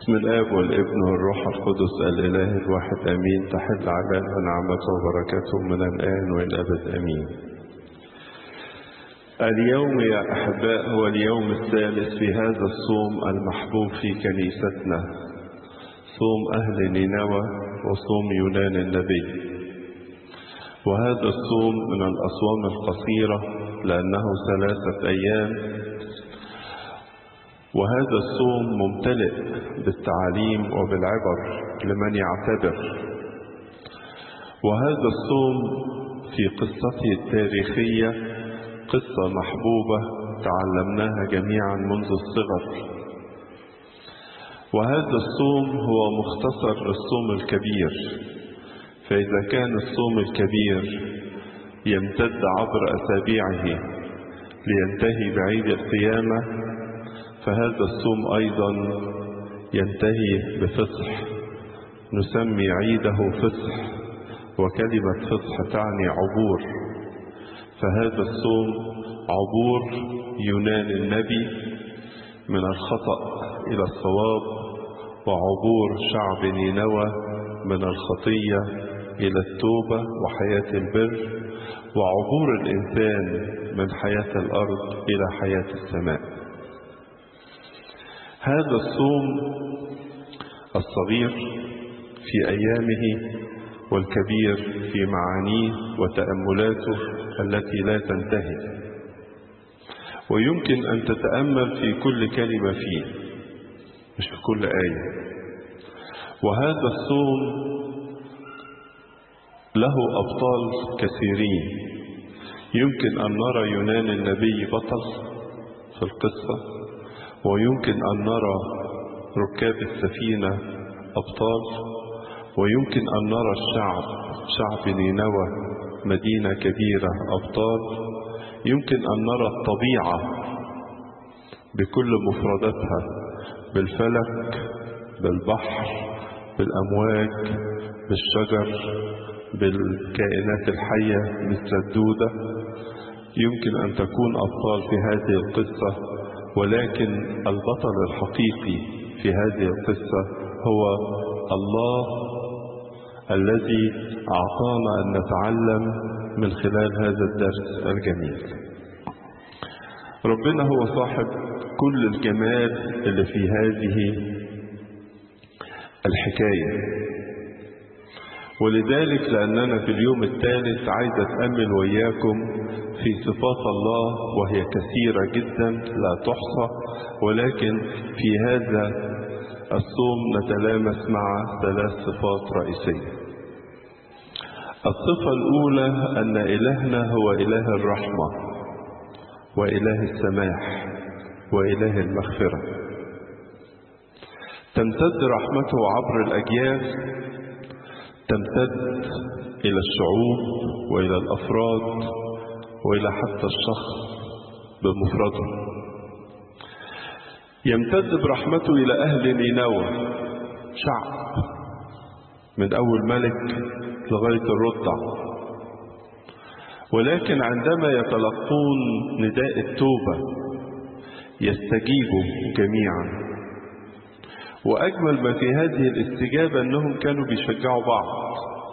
بسم الآب والابن والروح القدس الإله الواحد آمين تحل علينا نعمته وبركاته من الآن وإلى الأبد آمين اليوم يا أحباء هو اليوم الثالث في هذا الصوم المحبوب في كنيستنا صوم أهل نينوى وصوم يونان النبي وهذا الصوم من الأصوام القصيرة لأنه ثلاثة أيام وهذا الصوم ممتلئ بالتعاليم وبالعبر لمن يعتبر وهذا الصوم في قصته التاريخية قصة محبوبة تعلمناها جميعا منذ الصغر وهذا الصوم هو مختصر للصوم الكبير فإذا كان الصوم الكبير يمتد عبر أسابيعه لينتهي بعيد القيامة فهذا الصوم أيضا ينتهي بفصح نسمي عيده فصح وكلمة فصح تعني عبور فهذا الصوم عبور يونان النبي من الخطأ إلى الصواب وعبور شعب نينوى من الخطية إلى التوبة وحياة البر وعبور الإنسان من حياة الأرض إلى حياة السماء هذا الصوم الصغير في أيامه والكبير في معانيه وتأملاته التي لا تنتهي ويمكن أن تتأمل في كل كلمة فيه مش في كل آية وهذا الصوم له أبطال كثيرين يمكن أن نرى يونان النبي بطل في القصة ويمكن أن نرى ركاب السفينة أبطال ويمكن أن نرى الشعب شعب نينوى مدينة كبيرة أبطال يمكن أن نرى الطبيعة بكل مفرداتها بالفلك بالبحر بالأمواج بالشجر بالكائنات الحية مثل الدودة يمكن أن تكون أبطال في هذه القصة ولكن البطل الحقيقي في هذه القصة هو الله الذي أعطانا أن نتعلم من خلال هذا الدرس الجميل ربنا هو صاحب كل الجمال اللي في هذه الحكاية ولذلك لأننا في اليوم الثالث عايز أتأمل وإياكم في صفات الله وهي كثيرة جدا لا تحصى ولكن في هذا الصوم نتلامس مع ثلاث صفات رئيسية الصفة الأولى أن إلهنا هو إله الرحمة وإله السماح وإله المغفرة تمتد رحمته عبر الأجيال تمتد إلى الشعوب وإلى الأفراد وإلى حتى الشخص بمفرده يمتد برحمته إلى أهل نينوى شعب من أول ملك لغاية الرضع ولكن عندما يتلقون نداء التوبة يستجيبوا جميعا وأجمل ما في هذه الاستجابة أنهم كانوا بيشجعوا بعض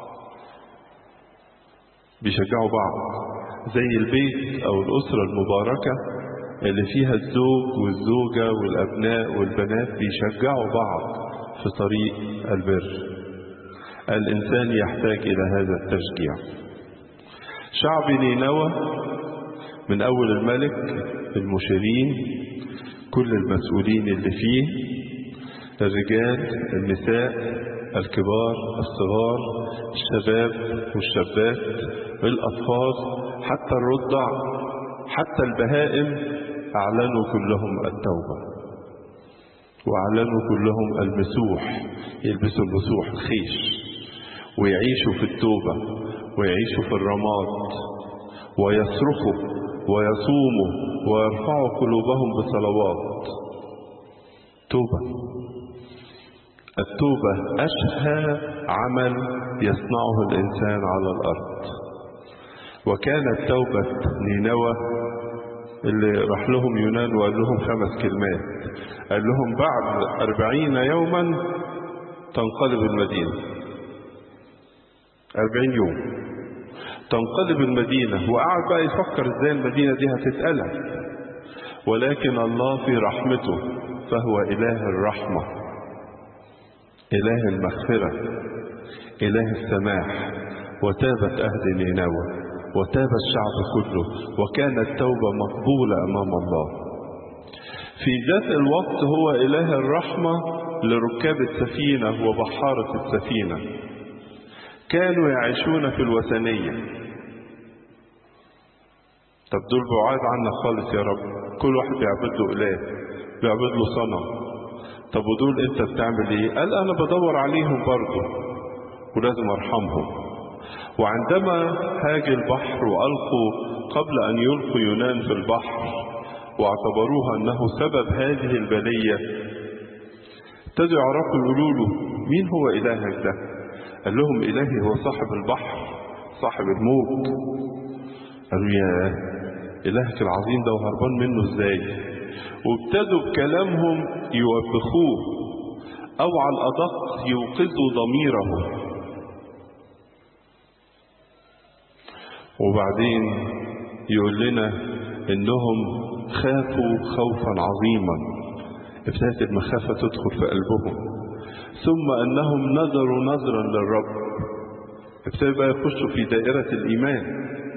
بيشجعوا بعض زي البيت أو الأسرة المباركة اللي فيها الزوج والزوجة والأبناء والبنات بيشجعوا بعض في طريق البر الإنسان يحتاج إلى هذا التشجيع شعب نينوى من أول الملك المشيرين كل المسؤولين اللي فيه الرجال النساء الكبار الصغار الشباب والشابات الأطفال حتى الرضع حتى البهائم أعلنوا كلهم التوبة وأعلنوا كلهم المسوح يلبسوا المسوح الخيش ويعيشوا في التوبة ويعيشوا في الرماد ويصرخوا ويصوموا ويرفعوا قلوبهم بصلوات توبة التوبة أشهى عمل يصنعه الإنسان على الأرض وكانت توبة نينوى اللي راح لهم يونان وقال لهم خمس كلمات قال لهم بعد أربعين يوما تنقلب المدينة أربعين يوم تنقلب المدينة وقعد بقى يفكر ازاي المدينة دي هتتقلب ولكن الله في رحمته فهو إله الرحمة إله المغفرة إله السماح وتابت أهل نينوى وتاب الشعب كله وكانت توبة مقبولة أمام الله في ذات الوقت هو إله الرحمة لركاب السفينة وبحارة السفينة كانوا يعيشون في الوثنية طب دول بعاد عنك خالص يا رب كل واحد بيعبد له إله بيعبد له صنم طب ودول انت بتعمل ايه قال انا بدور عليهم برضه ولازم ارحمهم وعندما هاج البحر والقوا قبل ان يلقوا يونان في البحر واعتبروها انه سبب هذه البليه ابتدوا يعرفوا يقولوا له مين هو الهك ده قال لهم الهي هو صاحب البحر صاحب الموت قالوا يا الهك العظيم ده وهربان منه ازاي وابتدوا بكلامهم يوبخوه او على الادق يوقظوا ضميره وبعدين يقول لنا انهم خافوا خوفا عظيما ابتدت المخافه تدخل في قلبهم ثم انهم نظروا نظرا للرب ابتدوا بقى يخشوا في دائره الايمان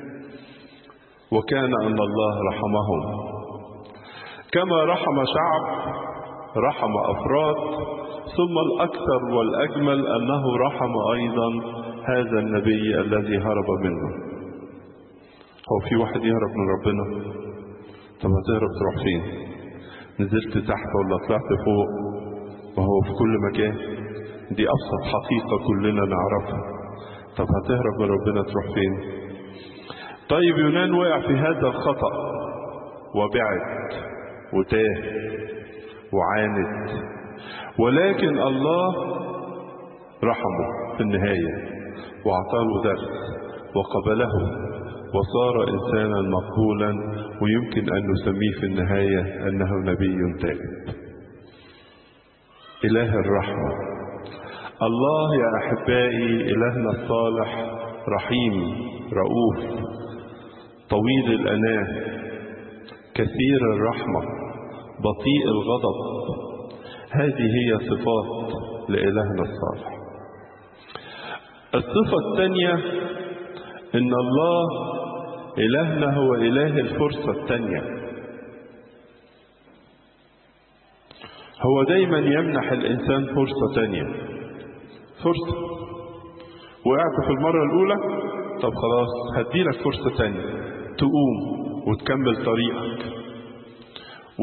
وكان ان الله رحمهم كما رحم شعب رحم افراد ثم الاكثر والاجمل انه رحم ايضا هذا النبي الذي هرب منه هو في واحد يهرب من ربنا طب هتهرب تروح فين نزلت تحت ولا طلعت فوق وهو في كل مكان دي ابسط حقيقه كلنا نعرفها طب هتهرب من ربنا تروح فين طيب يونان وقع في هذا الخطا وبعد وتاه وعاند ولكن الله رحمه في النهايه واعطاه درس وقبله وصار إنسانا مقبولا ويمكن أن نسميه في النهاية أنه نبي تائب إله الرحمة الله يا أحبائي إلهنا الصالح رحيم رؤوف طويل الأناه كثير الرحمة بطيء الغضب هذه هي صفات لإلهنا الصالح الصفة الثانية إن الله إلهنا هو إله الفرصة الثانية هو دايما يمنح الإنسان فرصة ثانية فرصة وقعت في المرة الأولى طب خلاص هديلك فرصة ثانية تقوم وتكمل طريقك و...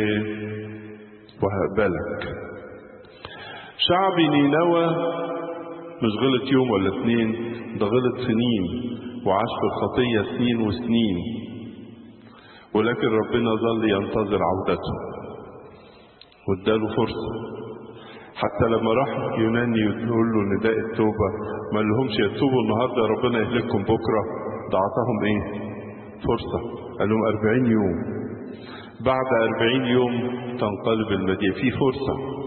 وهقبلك شعب نينوى مش غلط يوم ولا اتنين ده غلط سنين وعاش في الخطية سنين وسنين ولكن ربنا ظل ينتظر عودته واداله فرصة حتى لما راح يونان يقول له نداء التوبة ما لهمش يتوبوا النهاردة ربنا يهلككم بكرة ده عطاهم ايه فرصة قال لهم أربعين يوم بعد أربعين يوم تنقلب المدينة في فرصة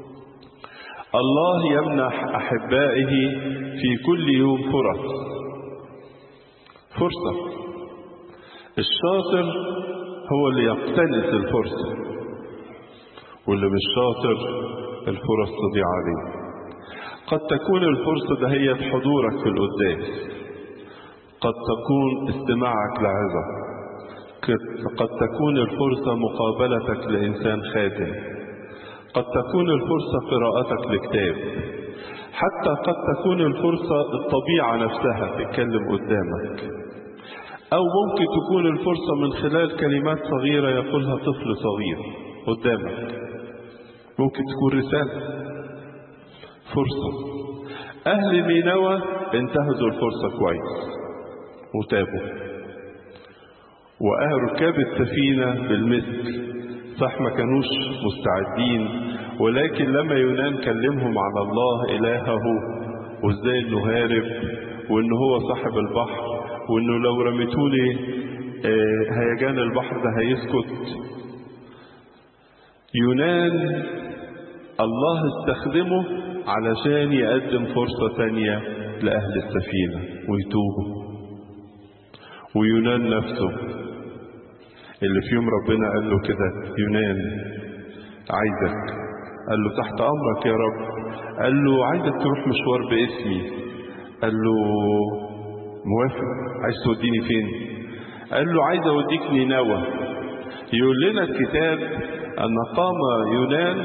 الله يمنح أحبائه في كل يوم فرص فرصة الشاطر هو اللي يقتنص الفرصة واللي مش شاطر الفرص تضيع عليه قد تكون الفرصة دهية حضورك في القداس قد تكون استماعك لعظة قد تكون الفرصة مقابلتك لإنسان خادم قد تكون الفرصة قراءتك لكتاب حتى قد تكون الفرصة الطبيعة نفسها تتكلم قدامك أو ممكن تكون الفرصة من خلال كلمات صغيرة يقولها طفل صغير قدامك ممكن تكون رسالة فرصة أهل نينوى انتهزوا الفرصة كويس وتابوا وأهل ركاب السفينة بالمثل صح ما كانوش مستعدين ولكن لما يونان كلمهم على الله إلهه وازاي انه هارب وان هو صاحب البحر وانه لو رميتوني هيجان البحر ده هيسكت يونان الله استخدمه علشان يقدم فرصة تانية لأهل السفينة ويتوبوا ويونان نفسه اللي في يوم ربنا قال له كده يونان عايزك قال له تحت أمرك يا رب قال له عايزك تروح مشوار باسمي قال له موافق عايز توديني فين قال له عايز اوديك نينوى يقول لنا الكتاب ان قام يونان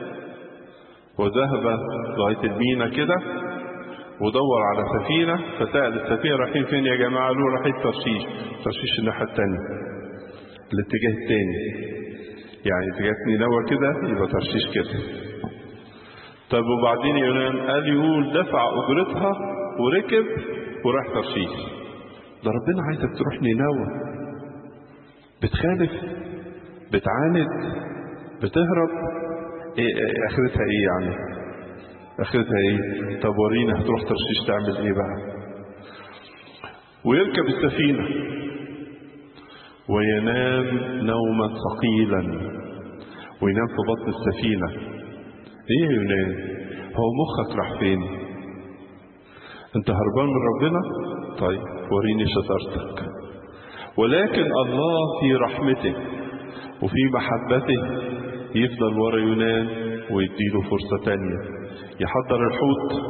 وذهب لغايه المينا كده ودور على سفينة فسأل السفينة رايحين فين يا جماعة قالوا رايحين ترشيش ترشيش الناحية التانية الاتجاه التاني يعني اتجاه نينوى كده يبقى ترشيش كده طب وبعدين يونان قال يقول دفع أجرتها وركب وراح ترشيش ده ربنا عايزك تروح نينوى بتخالف بتعاند بتهرب إيه إيه اخرتها ايه يعني اخرتها ايه طب ورينا هتروح ترشيش تعمل ايه بقى ويركب السفينة وينام نوما ثقيلا وينام في بطن السفينة ايه يا يونان هو مخك راح فين انت هربان من ربنا طيب وريني شطارتك ولكن الله في رحمته وفي محبته يفضل ورا يونان ويديله فرصة تانية يحضر الحوت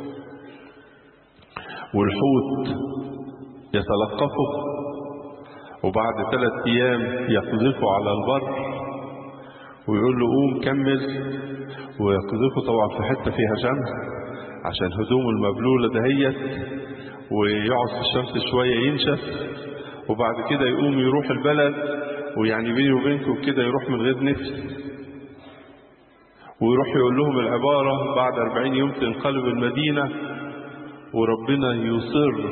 والحوت يتلقفه وبعد ثلاث أيام يقذفه على البر ويقول له قوم كمل ويقذفه طبعا في حتة فيها شمس عشان هدومه المبلولة دهيت ويقعد في الشمس شوية ينشف وبعد كده يقوم يروح البلد ويعني بيني وبينكم كده يروح من غير نفس ويروح يقول لهم العبارة بعد أربعين يوم تنقلب المدينة وربنا يصر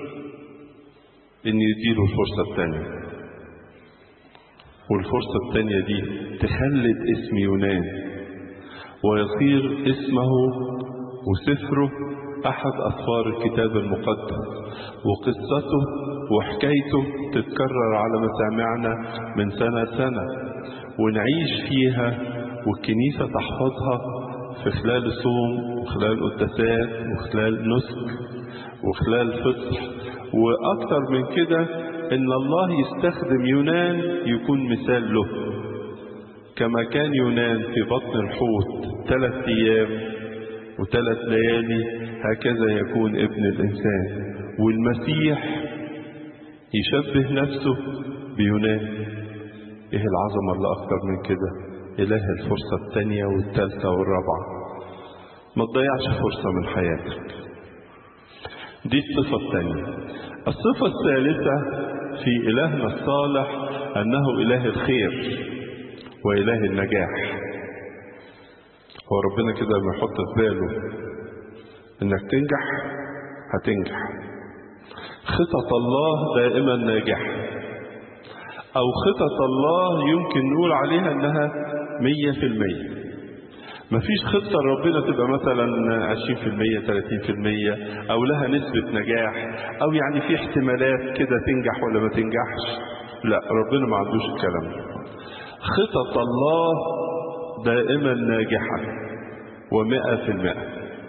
إن يديله الفرصة الثانية والفرصة الثانية دي تخلد اسم يونان ويصير اسمه وسفره أحد أسفار الكتاب المقدس وقصته وحكايته تتكرر على مسامعنا من سنة سنة ونعيش فيها والكنيسة تحفظها في خلال الصوم وخلال القداسات وخلال نسك وخلال فصح وأكثر من كده إن الله يستخدم يونان يكون مثال له كما كان يونان في بطن الحوت ثلاث أيام وثلاث ليالي هكذا يكون ابن الإنسان والمسيح يشبه نفسه بيونان ايه العظمة اللي أكتر من كده إله الفرصة الثانية والثالثة والرابعة ما تضيعش فرصة من حياتك دي الصفة الثانية الصفة الثالثة في إلهنا الصالح أنه إله الخير وإله النجاح هو ربنا كده لما يحط في باله انك تنجح هتنجح خطط الله دائما ناجحة او خطط الله يمكن نقول عليها انها مية في المية مفيش خطة ربنا تبقى مثلا عشرين في المية تلاتين في المية او لها نسبة نجاح او يعني في احتمالات كده تنجح ولا ما تنجحش لا ربنا ما عندوش الكلام ده خطط الله دائما ناجحة ومئة في المئة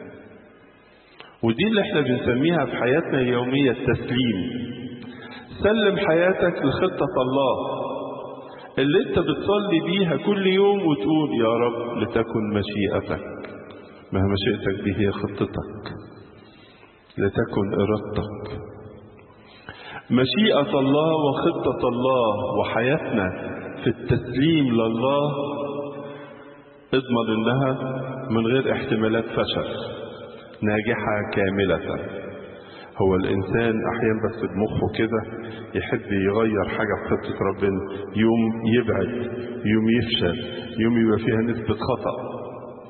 ودي اللي احنا بنسميها في حياتنا اليومية التسليم سلم حياتك لخطة الله اللي انت بتصلي بيها كل يوم وتقول يا رب لتكن مشيئتك ما مشيئتك دي هي خطتك لتكن إرادتك مشيئة الله وخطة الله وحياتنا في التسليم لله اضمن انها من غير احتمالات فشل ناجحة كاملة هو الانسان احيانا بس بمخه كده يحب يغير حاجة في خطة ربنا يوم يبعد يوم يفشل يوم يبقى فيها نسبة خطأ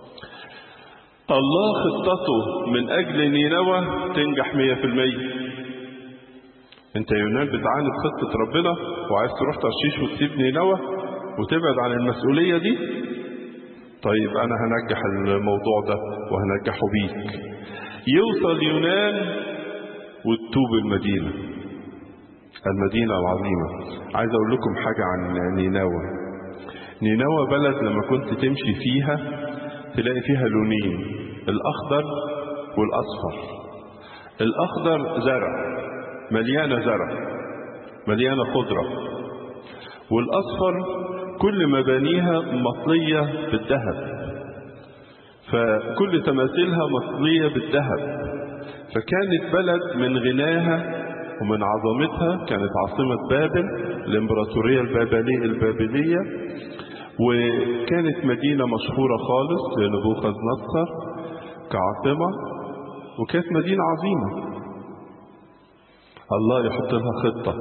الله خطته من اجل نينوى تنجح مية في المية انت يونان بتعاند خطة ربنا وعايز تروح ترشيش وتسيب نينوى وتبعد عن المسؤولية دي طيب انا هنجح الموضوع ده وهنجحه بيك يوصل يونان وتتوب المدينة المدينة العظيمة عايز أقول لكم حاجة عن نينوى نينوى بلد لما كنت تمشي فيها تلاقي فيها لونين الأخضر والأصفر الأخضر زرع مليانة زرع مليانة خضرة والأصفر كل مبانيها مطلية بالذهب فكل تماثيلها مطلية بالذهب فكانت بلد من غناها ومن عظمتها كانت عاصمة بابل الإمبراطورية البابلية البابلية وكانت مدينة مشهورة خالص لنبوخذ نصر كعاصمة وكانت مدينة عظيمة الله يحط لها خطة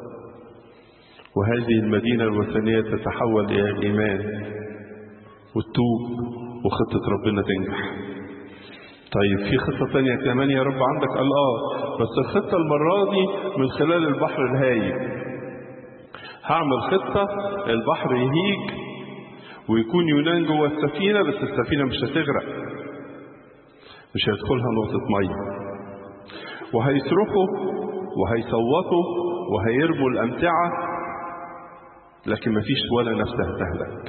وهذه المدينة الوثنية تتحول إلى الإيمان والتوب وخطة ربنا تنجح طيب في خطة تانية كمان يا رب عندك قال اه بس الخطة المرة دي من خلال البحر الهايج هعمل خطة البحر يهيج ويكون يونان جوه السفينة بس السفينة مش هتغرق مش هيدخلها نقطة مية وهيصرخوا وهيصوتوا وهيرموا الأمتعة لكن مفيش ولا نفس هتهلك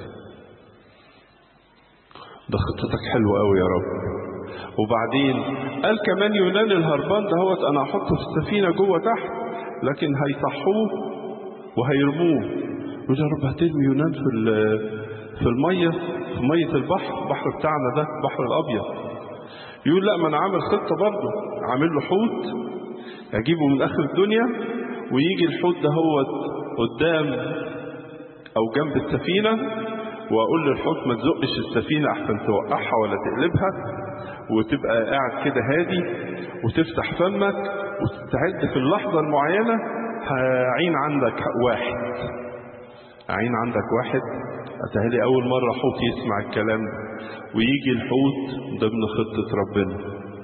ده خطتك حلوة قوي يا رب وبعدين قال كمان يونان الهربان دهوت انا هحطه في السفينه جوه تحت لكن هيصحوه وهيرموه يقول يا رب هترمي يونان في في الميه في ميه البحر البحر بتاعنا ده البحر الابيض يقول لا ما انا عامل خطه برضه عامل له حوت اجيبه من اخر الدنيا ويجي الحوت دهوت قدام او جنب السفينه واقول للحوت ما تزقش السفينه احسن توقعها ولا تقلبها وتبقى قاعد كده هادي وتفتح فمك وتستعد في اللحظة المعينة هعين عندك واحد عين عندك واحد أتهلي أول مرة حوت يسمع الكلام ده ويجي الحوت ضمن خطة ربنا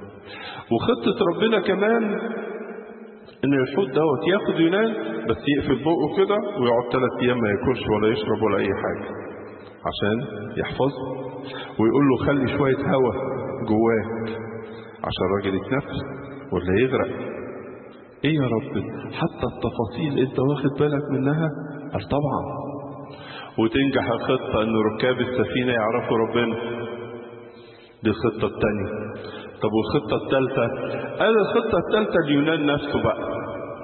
وخطة ربنا كمان إن الحوت دوت ياخد يونان بس يقفل بقه كده ويقعد ثلاث أيام ما ياكلش ولا يشرب ولا أي حاجة عشان يحفظه ويقول له خلي شوية هوا جواك عشان الراجل يتنفس ولا يغرق ايه يا رب حتى التفاصيل انت واخد بالك منها قال طبعا وتنجح الخطة ان ركاب السفينة يعرفوا ربنا دي الخطة التانية طب والخطة التالتة قال الخطة التالتة اليونان نفسه بقى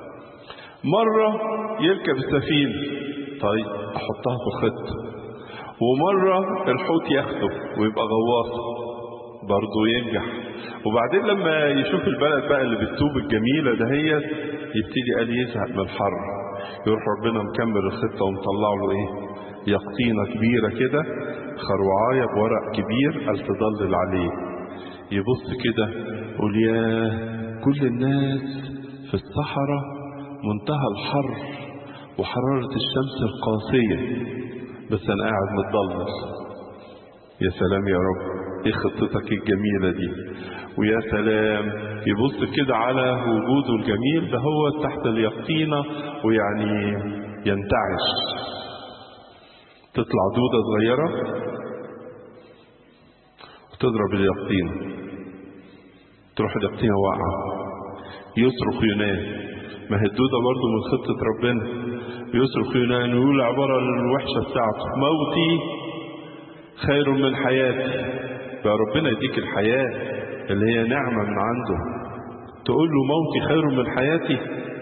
مرة يركب السفينة طيب احطها في الخطة ومرة الحوت ياخده ويبقى غواص برضه ينجح وبعدين لما يشوف البلد بقى اللي بالطوب الجميلة دهيت يبتدي قال يزهق من الحر يروح ربنا مكمل الخطة ومطلع له ايه يقطينة كبيرة كده خروعاية بورق كبير قال تضلل عليه يبص كده يقول يا كل الناس في الصحراء منتهى الحر وحرارة الشمس القاسية بس انا قاعد متضلل يا سلام يا رب ايه خطتك الجميلة دي ويا سلام يبص كده على وجوده الجميل ده هو تحت اليقطينة ويعني ينتعش تطلع دودة صغيرة وتضرب اليقطينة تروح اليقطينة واقعة يصرخ يونان ما هي الدودة برضه من خطة ربنا يصرخ يونان ويقول العبارة الوحشة بتاعته موتي خير من حياتي فربنا يديك الحياة اللي هي نعمة من عنده تقول له موتي خير من حياتي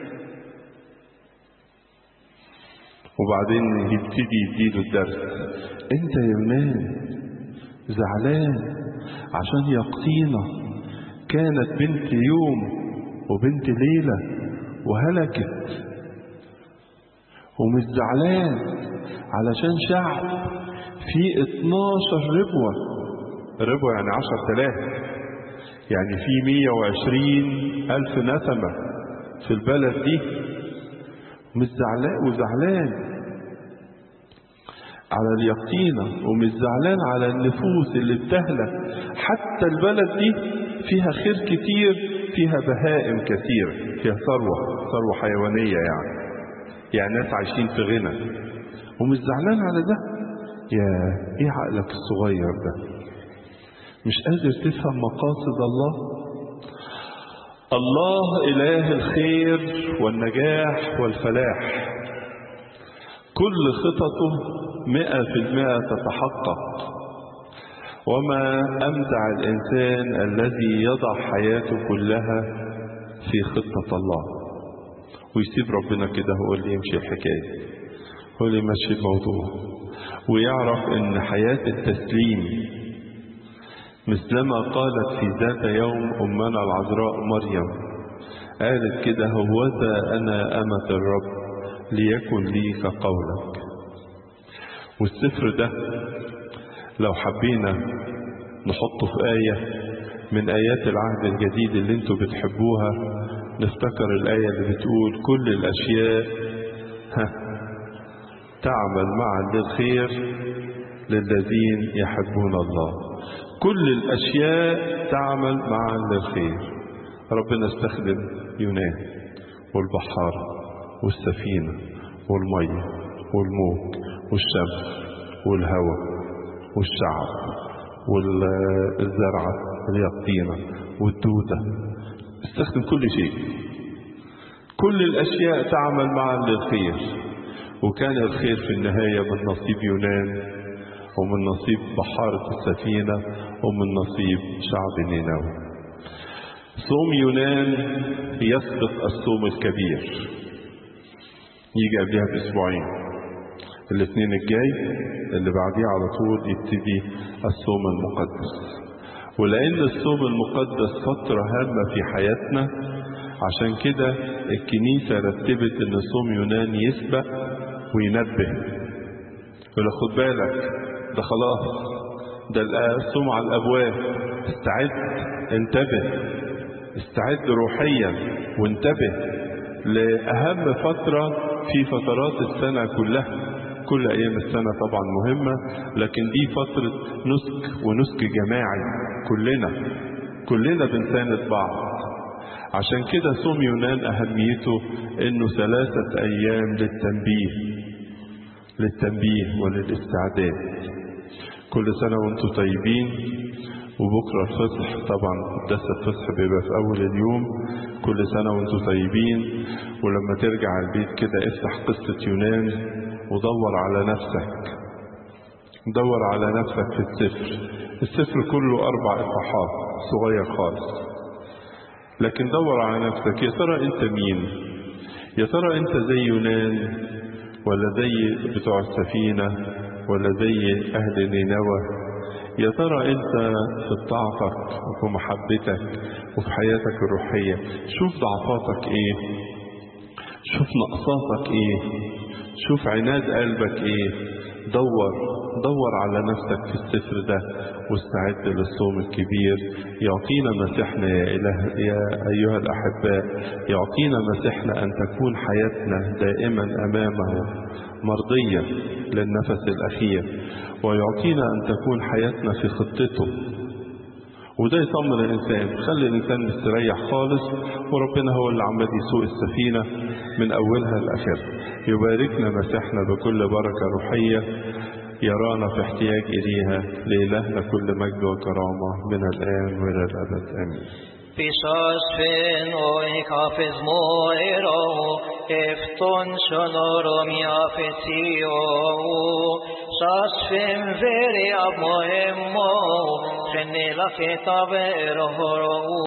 وبعدين يبتدي يديله الدرس انت يا يونان زعلان عشان يقطينة كانت بنت يوم وبنت ليلة وهلكت ومش زعلان علشان شعب فيه 12 ربوة ربوة يعني 10000 يعني في 120 ألف نسمة في البلد دي مش زعلان وزعلان على اليقطينة ومش زعلان على النفوس اللي بتهلك حتى البلد دي فيها خير كتير فيها بهائم كثير فيها ثروة ثروة حيوانية يعني يعني ناس عايشين في غنى ومش زعلان على ده يا ايه عقلك الصغير ده مش قادر تفهم مقاصد الله الله إله الخير والنجاح والفلاح كل خططه مئة في المئة تتحقق وما أمتع الإنسان الذي يضع حياته كلها في خطة الله ويسيب ربنا كده هو اللي يمشي الحكاية هو اللي يمشي الموضوع ويعرف ان حياة التسليم مثلما قالت في ذات يوم أمنا العذراء مريم قالت كده هوذا أنا أمة الرب ليكن لي كقولك والسفر ده لو حبينا نحطه في آية من آيات العهد الجديد اللي انتوا بتحبوها نفتكر الآية اللي بتقول كل الأشياء ها تعمل معا للخير للذين يحبون الله كل الأشياء تعمل معا للخير ربنا استخدم يونان والبحارة والسفينة والمية والموج والشمس والهواء والشعب والزرعة اليقطينة والدودة استخدم كل شيء كل الأشياء تعمل معا للخير وكان الخير في النهاية من نصيب يونان ومن نصيب بحارة السفينة ومن نصيب شعب نينوى صوم يونان يسبق الصوم الكبير يجي قبلها بأسبوعين الاثنين الجاي اللي بعديه على طول يبتدي الصوم المقدس ولأن الصوم المقدس فترة هامة في حياتنا عشان كده الكنيسة رتبت ان صوم يونان يسبق وينبه يقول خد بالك ده خلاص ده الصوم على الابواب استعد انتبه استعد روحيا وانتبه لأهم فترة في فترات السنة كلها كل أيام السنة طبعا مهمة لكن دي فترة نسك ونسك جماعي كلنا كلنا بنساند بعض عشان كده صوم يونان أهميته إنه ثلاثة أيام للتنبيه للتنبيه وللاستعداد كل سنة وانتم طيبين وبكرة الفصح طبعا قداس الفصح بيبقى في أول اليوم كل سنة وانتم طيبين ولما ترجع البيت كده افتح قصة يونان ودور على نفسك دور على نفسك في السفر السفر كله أربع إصحاحات صغير خالص لكن دور على نفسك يا ترى أنت مين يا ترى أنت زي يونان ولا زي بتوع السفينة ولا زي أهل نينوى يا ترى أنت في ضعفك وفي محبتك وفي حياتك الروحية شوف ضعفاتك إيه شوف نقصاتك إيه شوف عناد قلبك إيه دور دور على نفسك في السفر ده واستعد للصوم الكبير يعطينا مسيحنا يا إله يا أيها الأحباء يعطينا مسيحنا أن تكون حياتنا دائما أمامه مرضية للنفس الأخير ويعطينا أن تكون حياتنا في خطته وده يطمن الإنسان خلي الإنسان مستريح خالص وربنا هو اللي عمال يسوق السفينة من أولها لآخرها يباركنا مسيحنا بكل بركة روحية يرانا في احتياج إليها لإلهنا كل مجد وكرامة من الآن وإلى الأبد آمين Pisas fin oi kafis moiro, efton shonorom yafetio, sas fin veri ab mohemmo, chenila feta vero